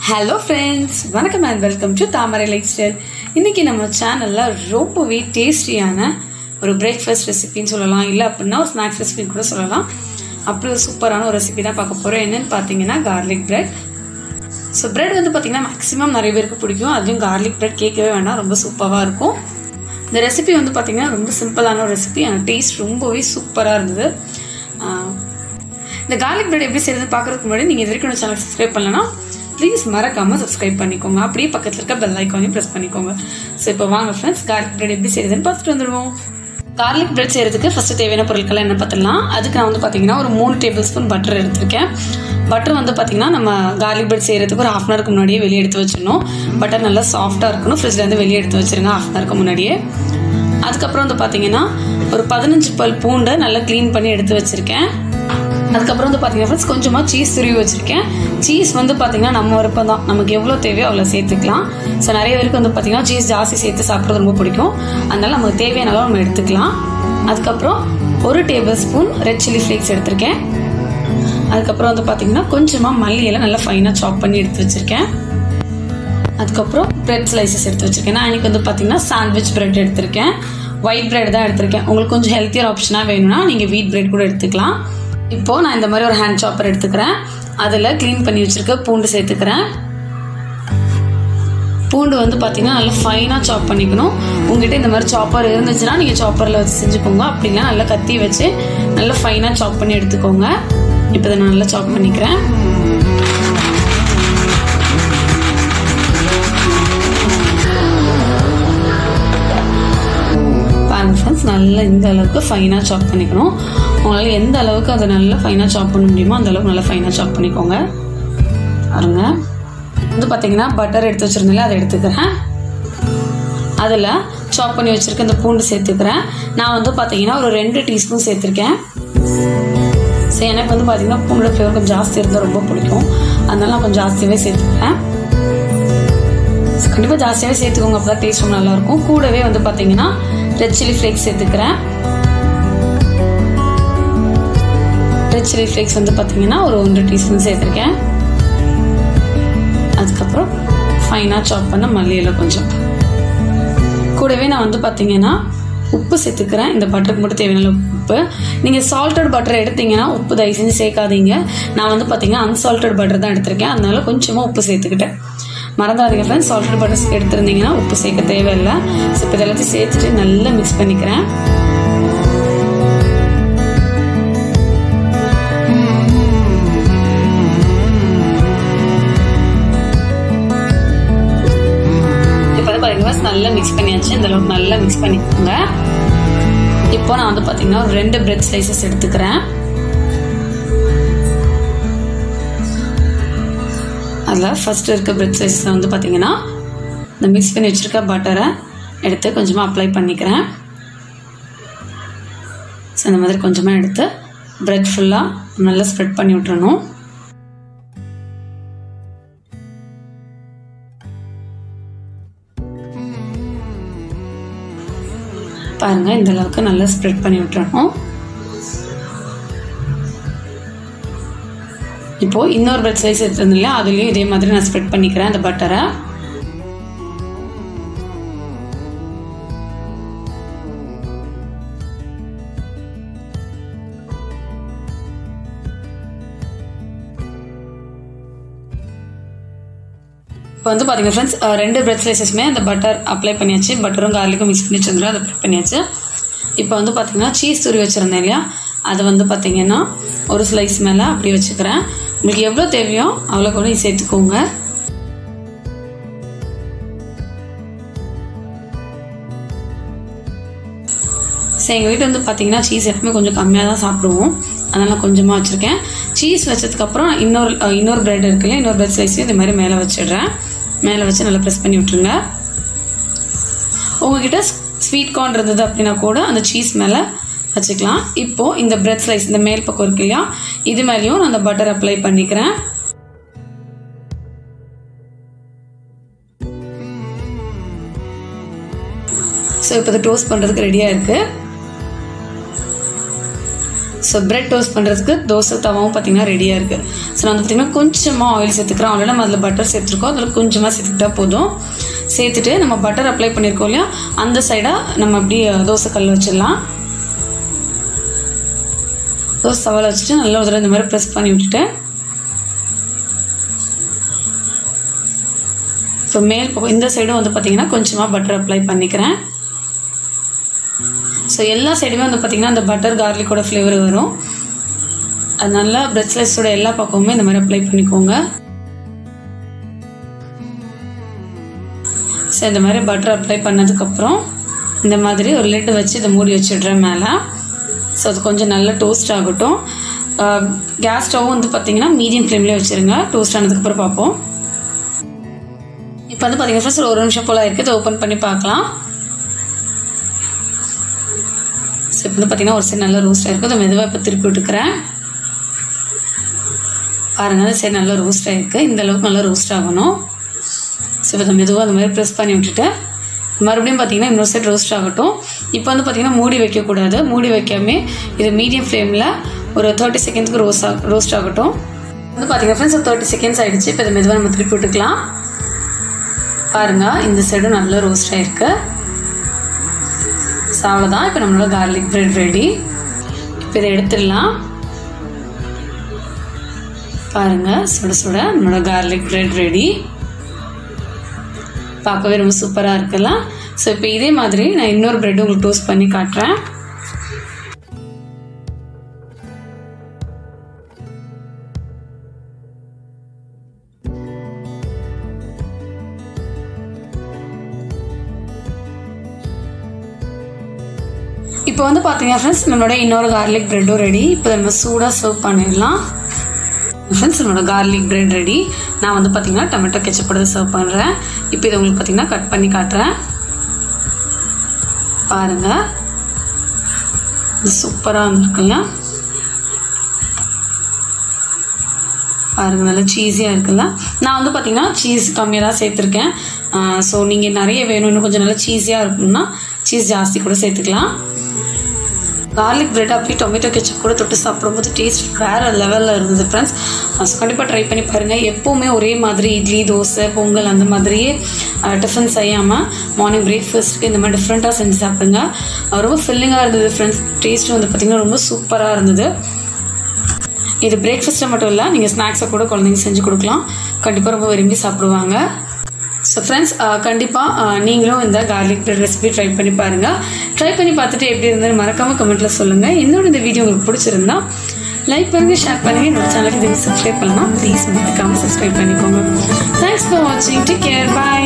hello friends வணக்கம் and welcome to Thamarai lifestyle இன்னைக்கு நம்ம சேனல்ல ரொம்பவே டேஸ்டியான ஒரு பிரேக்ஃபாஸ்ட் ரெசிபின்னு சொல்லலாம் இல்லை அப்படின்னா ஒரு ஸ்நாக்ஸ் ரெசிபின்னு கூட சொல்லலாம் அப்படி ஒரு சூப்பரான ஒரு ரெசிபி தான் பார்க்க போகிறோம் என்னன்னு பார்த்தீங்கன்னா கார்லிக் பிரெட் ஸோ பிரெட் வந்து பார்த்தீங்கன்னா மேக்ஸிமம் நிறைய பேருக்கு பிடிக்கும் அதுவும் கார்லிக் பிரெட் கேட்கவே வேண்டாம் ரொம்ப சூப்பராக இருக்கும் இந்த ரெசிபி வந்து பார்த்தீங்கன்னா ரொம்ப சிம்பிளான ஒரு ரெசிபி ஆனால் டேஸ்ட் ரொம்பவே சூப்பராக இருந்தது ஆஹ் இந்த கார்லிக் பிரெட் எப்படி செய்யறது பார்க்கறதுக்கு முன்னாடி நீங்கள் இது வரைக்கும் நம்ம சேனல் சப்ஸ்கிரைப் பண்ணலன்னா ப்ளீஸ் மறக்காம சப்ஸ்கிரைப் பண்ணிக்கோங்க அப்படியே பக்கத்தில் இருக்க பெல் ஐக்கானையும் ப்ரெஸ் பண்ணிக்கோங்க ஸோ இப்போ வாங்க ஃப்ரெண்ட்ஸ் கார்லிக் பிரெட் எப்படி செய்யறதுன்னு பார்த்துட்டு வந்துடுவோம் கார்லிக் பிரெட் செய்யறதுக்கு ஃபர்ஸ்ட் தேவையான பொருட்கள் என்ன பார்த்துடலாம் அதுக்கு நான் வந்து பார்த்தீங்கன்னா ஒரு மூணு டேபிள் ஸ்பூன் பட்டர் எடுத்திருக்கேன் பட்டர் வந்து பார்த்தீங்கன்னா நம்ம கார்லிக் பிரெட் செய்யறதுக்கு ஒரு ஹாஃப் அன் ஹவருக்கு முன்னாடியே வெளியே எடுத்து வச்சிடணும் பட்டர் நல்லா சாஃப்டாக இருக்கணும் ஃப்ரிட்ஜ்ல இருந்து வெளியே எடுத்து வச்சிருங்க ஹாஃப் அன் ஹவருக்கு முன்னாடியே அதுக்கப்புறம் வந்து பார்த்தீங்கன்னா ஒரு பதினஞ்சு பல் பூண்டை நல்லா க்ளீன் பண்ணி எடுத்து வச்சிருக்கேன் அதுக்கப்புறம் வந்து பார்த்தீங்கன்னா ஃப்ரெண்ட்ஸ் கொஞ்சமாக சீஸ் துருவி வச்சிருக்கேன் சீஸ் வந்து பார்த்தீங்கன்னா நம்ம விருப்பம் தான் நமக்கு எவ்வளோ தேவையோ அவ்வளோ சேர்த்துக்கலாம் ஸோ நிறைய பேருக்கு வந்து பார்த்தீங்கன்னா சீஸ் ஜாஸ்தி சேர்த்து சாப்பிட்றது ரொம்ப பிடிக்கும் அதனால நமக்கு தேவையான அளவு நம்ம எடுத்துக்கலாம் அதுக்கப்புறம் ஒரு tablespoon red chilli flakes எடுத்திருக்கேன் அதுக்கப்புறம் வந்து பார்த்தீங்கன்னா கொஞ்சமாக மல்லியெல்லாம் நல்லா ஃபைனாக சாப் பண்ணி எடுத்து வச்சிருக்கேன் அதுக்கப்புறம் பிரெட் ஸ்லைசஸ் எடுத்து வச்சிருக்கேன் நான் இன்னைக்கு வந்து பார்த்தீங்கன்னா சாண்ட்விச் பிரெட் எடுத்திருக்கேன் ஒயிட் பிரெட் தான் எடுத்திருக்கேன் உங்களுக்கு கொஞ்சம் ஹெல்த்தியர் ஆப்ஷனாக வேணும்னா நீங்கள் வீட் பிரெட் கூட எடுத்துக்கலாம் இப்போ நான் இந்த மாதிரி ஒரு ஹேண்ட் சாப்பர் எடுத்துக்கிறேன் அதில் க்ளீன் பண்ணி வச்சிருக்க பூண்டு சேர்த்துக்கிறேன் பூண்டு வந்து பார்த்தீங்கன்னா நல்லா ஃபைனாக சாப் பண்ணிக்கணும் உங்ககிட்ட இந்த மாதிரி சாப்பர் இருந்துச்சுன்னா நீங்கள் சாப்பரில் வச்சு செஞ்சுக்கோங்க அப்படின்னா நல்லா கத்தி வச்சு நல்லா ஃபைனாக சாப் பண்ணி எடுத்துக்கோங்க இப்போ இதை நான் நல்லா சாப் பண்ணிக்கிறேன் பாருங்க ஃப்ரெண்ட்ஸ் நல்லா இந்த அளவுக்கு ஃபைனாக சாப் பண்ணிக்கணும் உங்களால் எந்த அளவுக்கு அதை நல்லா ஃபைனாக சாப் பண்ண முடியுமோ அந்த அளவுக்கு நல்லா ஃபைனாக சாப் பண்ணிக்கோங்க பாருங்க வந்து பார்த்தீங்கன்னா பட்டர் எடுத்து வச்சுருந்தாலே அதை எடுத்துக்கிறேன் அதில் சாப் பண்ணி வச்சுருக்க இந்த பூண்டு சேர்த்துக்கிறேன் நான் வந்து பார்த்தீங்கன்னா ஒரு ரெண்டு டீஸ்பூன் சேர்த்துருக்கேன் சரி எனக்கு வந்து பார்த்தீங்கன்னா பூண்டோட ஃப்ளேவர் கொஞ்சம் ஜாஸ்தி இருந்தால் ரொம்ப பிடிக்கும் அதனால நான் கொஞ்சம் ஜாஸ்தியாகவே சேர்த்துக்கிறேன் கண்டிப்பாக ஜாஸ்தியாகவே சேர்த்துக்கோங்க அப்போ தான் டேஸ்ட் ரொம்ப நல்லாயிருக்கும் கூடவே வந்து பார்த்தீங்கன்னா ரெட் சில்லி ஃப்ளேக்ஸ் சேர்த்துக்கிறேன் ரெட் சில்லி ஃப்ளேக்ஸ் வந்து பார்த்தீங்கன்னா ஒரு ஒன்று டீஸ்பூன் சேர்த்துருக்கேன் அதுக்கப்புறம் ஃபைனாக சாப் பண்ண மல்லியில் கொஞ்சம் கூடவே நான் வந்து பார்த்தீங்கன்னா உப்பு சேர்த்துக்கிறேன் இந்த பட்டருக்கு மட்டும் தேவையான உப்பு நீங்கள் சால்டட் பட்டர் எடுத்தீங்கன்னா உப்பு தயவு செஞ்சு சேர்க்காதீங்க நான் வந்து பார்த்தீங்கன்னா அன்சால்டட் பட்டர் தான் எடுத்திருக்கேன் அதனால கொஞ்சமாக உப்பு சேர்த்துக்கிட்டேன் மறந்துடாதீங்க ஃப்ரெண்ட்ஸ் சால்டட் பட்டர் எடுத்திருந்தீங்கன்னா உப்பு சேர்க்க தேவையில்லை ஸோ இப்போ எல்லாத்தையும் சேர்த்துட்டு நல்லா மிக்ஸ் பண்ணிக்கிறேன் இப்போ வந்து பார்த்தீங்கன்னா நல்லா மிக்ஸ் பண்ணியாச்சு இந்த அளவுக்கு நல்லா மிக்ஸ் பண்ணிக்கோங்க இப்போ நான் வந்து பார்த்தீங்கன்னா ஒரு ரெண்டு பிரெட் ஸ்லைசஸ் எடுத்துக்கிறேன் அதில் ஃபர்ஸ்ட் இருக்க பிரெட் ஸ்லைஸில் வந்து பார்த்தீங்கன்னா இந்த மிக்ஸ் பண்ணி வச்சுருக்க பட்டரை எடுத்து கொஞ்சமாக அப்ளை பண்ணிக்கிறேன் ஸோ இந்த மாதிரி கொஞ்சமாக எடுத்து பிரெட் ஃபுல்லாக நல்லா ஸ்ப்ரெட் பண்ணி விட்டுறணும் பாருங்க இந்த அளவுக்கு நல்லா ஸ்ப்ரெட் பண்ணி விட்டுறணும் இப்போ இன்னொரு பிரெட் ஸ்லைஸ் எடுத்திருந்தேன் இல்லையா அதுலேயும் இதே மாதிரி நான் ஸ்ப்ரெட் பண்ணிக்கிறேன் அந்த பட்டரை இப்போ வந்து பாத்தீங்க ஃப்ரெண்ட்ஸ் ரெண்டு பிரெட் ஸ்லைசஸ்மே அந்த பட்டர் அப்ளை பண்ணியாச்சு பட்டரும் கார்லிக்கும் மிக்ஸ் பண்ணி வச்சிருந்தோம் அதை ப்ரிப் பண்ணியாச்சு இப்போ வந்து பார்த்தீங்கன்னா சீஸ் துரி வச்சுருந்தேன் இல்லையா அதை வந்து பார்த்தீங்கன்னா ஒரு ஸ்லைஸ் மேலே அப்படி வச்சுக்கிறேன் உங்களுக்கு எவ்வளோ தேவையோ அவ்வளோ கூட சேர்த்துக்கோங்க சரி எங்கள் வீட்டில் வந்து பார்த்தீங்கன்னா சீஸ் எப்பவுமே கொஞ்சம் கம்மியாக தான் சாப்பிடுவோம் அதனால கொஞ்சமாக வச்சுருக்கேன் சீஸ் வச்சதுக்கப்புறம் இன்னொரு இன்னொரு பிரெட் இருக்குல்ல இன்னொரு பிரெட் ஸ்லைஸையும் இந்த மாதிரி மேலே வச்சிடுறேன் மேலே வச்சு நல்லா ப்ரெஸ் பண்ணி விட்டுருங்க உங்ககிட்ட ஸ்வீட் கார்ன் இருந்தது அப்படின்னா கூட அந்த சீஸ் மேலே வச்சுக்கலாம் இப்போ இந்த பிரெட் ஸ்லைஸ் இந்த மேல் பக்கம் இருக்கு இல்லையா இது மேலேயும் நான் அந்த பட்டர் அப்ளை பண்ணிக்கிறேன் ஸோ இப்போ இதை டோஸ்ட் பண்ணுறதுக்கு ரெடியாக இருக்குது ஸோ பிரெட் டோஸ்ட் பண்ணுறதுக்கு தோசை தவாவும் பார்த்தீங்கன்னா ரெடியாக இருக்குது ஸோ நான் வந்து பார்த்தீங்கன்னா கொஞ்சமாக ஆயில் சேர்த்துக்கிறேன் ஆல்ரெடி நம்ம அதில் பட்டர் சேர்த்துருக்கோம் அதில் கொஞ்சமாக சேர்த்துக்கிட்டா போதும் சேர்த்துட்டு நம்ம பட்டர் அப்ளை பண்ணியிருக்கோம் இல்லையா அந்த சைடாக நம்ம அப்படியே தோசை கல் வச்சிடலாம் தோசை தவால வச்சுட்டு நல்லா ஒரு தடவை இந்த மாதிரி ப்ரெஸ் பண்ணி விட்டுட்டு ஸோ மேல் பக்கம் இந்த சைடும் வந்து பார்த்தீங்கன்னா கொஞ்சமாக பட்டர் அப்ளை பண்ணிக்கிறேன் ஸோ எல்லா சைடுமே வந்து பார்த்தீங்கன்னா அந்த பட்டர் கார்லிக்கோட ஃப்ளேவர் வரும் அது நல்லா பிரெட் ஸ்லைஸோட எல்லா பக்கமுமே இந்த மாதிரி அப்ளை பண்ணிக்கோங்க ஸோ இந்த மாதிரி பட்டர் அப்ளை பண்ணதுக்கப்புறம் இந்த மாதிரி ஒரு லிட்டு வச்சு இதை மூடி வச்சிடுறேன் மேலே ஸோ அது கொஞ்சம் நல்லா டோஸ்ட் ஆகட்டும் கேஸ் ஸ்டவ்வும் வந்து பார்த்தீங்கன்னா மீடியம் ஃப்ளேம்லேயே வச்சுருங்க டோஸ்ட் ஆனதுக்கப்புறம் பார்ப்போம் இப்போ வந்து பார்த்தீங்கன்னா ஃப்ரெண்ட்ஸ் ஒரு நிமிஷம் போல் இருக்குது இதை ஓப்பன் பண்ணி பார்க்கலாம் ஸோ இப்போ வந்து பார்த்தீங்கன்னா ஒரு சைடு நல்லா ரோஸ்ட் ஆகிருக்கு அதை மெதுவாக இப்போ திருப்பி விட்டுக்கிறேன் பாருங்கள் அந்த சைடு நல்லா ரோஸ்ட் ஆகிருக்கு இந்த அளவுக்கு நல்லா ரோஸ்ட் ஆகணும் ஸோ இப்போ மெதுவாக அந்த மாதிரி ப்ரெஸ் பண்ணி விட்டுட்டு மறுபடியும் பார்த்தீங்கன்னா இன்னொரு சைடு ரோஸ்ட் ஆகட்டும் இப்போ வந்து பார்த்தீங்கன்னா மூடி வைக்கக்கூடாது மூடி வைக்காம இது மீடியம் ஃப்ளேமில் ஒரு தேர்ட்டி செகண்ட்ஸ்க்கு ரோஸ்ட் ஆக ரோஸ்ட் ஆகட்டும் வந்து பார்த்தீங்கன்னா ஃப்ரெண்ட்ஸ் தேர்ட்டி செகண்ட்ஸ் ஆகிடுச்சு இப்போ இதை மெதுவாக நம்ம திருப்பி விட்டுக்கலாம் பாருங்கள் இந்த சைடும் நல்லா ரோஸ்ட் ஆகிருக்கு ஸோ அவ்வளோதான் இப்போ நம்மளோட கார்லிக் ப்ரெட் ரெடி இப்போ இதை எடுத்துடலாம் பாருங்கள் சுட சுட நம்மளோட கார்லிக் ப்ரெட் ரெடி பார்க்கவே ரொம்ப சூப்பராக இருக்குல்ல ஸோ இப்போ இதே மாதிரி நான் இன்னொரு ப்ரெட் உங்களுக்கு டோஸ்ட் பண்ணி காட்டுறேன் இப்போ வந்து பார்த்தீங்கன்னா ஃப்ரெண்ட்ஸ் நம்மளோட இன்னொரு கார்லிக் ப்ரெட்டும் ரெடி இப்போ நம்ம சூடாக சர்வ் பண்ணிடலாம் ஃப்ரெண்ட்ஸ் என்னோட கார்லிக் ப்ரெட் ரெடி நான் வந்து பார்த்தீங்கன்னா டொமேட்டோ கெச்சப்போட சர்வ் பண்ணுறேன் இப்போ இதை உங்களுக்கு பார்த்தீங்கன்னா கட் பண்ணி காட்டுறேன் பாருங்கள் இது சூப்பராக வந்துருக்குல்ல பாருங்க நல்லா சீஸியாக இருக்குல்ல நான் வந்து பார்த்தீங்கன்னா சீஸ் கம்மியாக தான் சேர்த்துருக்கேன் ஸோ நீங்கள் நிறைய வேணும் இன்னும் கொஞ்சம் நல்லா சீஸியாக இருக்கணும்னா சீஸ் ஜாஸ்தி கூட சேர்த்துக்கலாம் கார்லிக் பிரெட் அப்படி டொமேட்டோ கெச்சப் கூட தொட்டு சாப்பிடும்போது டேஸ்ட் வேறு லெவலில் இருந்தது ஃப்ரெண்ட்ஸ் ஸோ கண்டிப்பாக ட்ரை பண்ணி பாருங்கள் எப்போவுமே ஒரே மாதிரி இட்லி தோசை பொங்கல் அந்த மாதிரியே டிஃபன் செய்யாமல் மார்னிங் பிரேக்ஃபாஸ்ட்டுக்கு இந்த மாதிரி டிஃப்ரெண்ட்டாக செஞ்சு சாப்பிடுங்க ரொம்ப ஃபில்லிங்காக இருந்தது ஃப்ரெண்ட்ஸ் டேஸ்ட்டும் வந்து பார்த்திங்கன்னா ரொம்ப சூப்பராக இருந்தது இது பிரேக்ஃபாஸ்ட்டில் மட்டும் இல்லை நீங்கள் ஸ்நாக்ஸை கூட குழந்தைங்க செஞ்சு கொடுக்கலாம் கண்டிப்பாக ரொம்ப விரும்பி சாப்பிடுவாங்க ஸோ ஃப்ரெண்ட்ஸ் கண்டிப்பாக நீங்களும் இந்த கார்லிக் பிரெட் ரெசிபி ட்ரை பண்ணி பாருங்கள் ட்ரை பண்ணி பார்த்துட்டு எப்படி இருந்தாலும் மறக்காமல் கமெண்ட்டில் சொல்லுங்கள் என்னோட இந்த வீடியோ உங்களுக்கு பிடிச்சிருந்தா லைக் பண்ணுங்கள் ஷேர் பண்ணுங்கள் என்னோட சேனலுக்கு இது சப்ஸ்கிரைப் பண்ணலாம் ப்ளீஸ் மறக்காமல் சப்ஸ்கிரைப் பண்ணிக்கோங்க தேங்க்ஸ் ஃபார் வாட்சிங் டேக் கேர் பாய்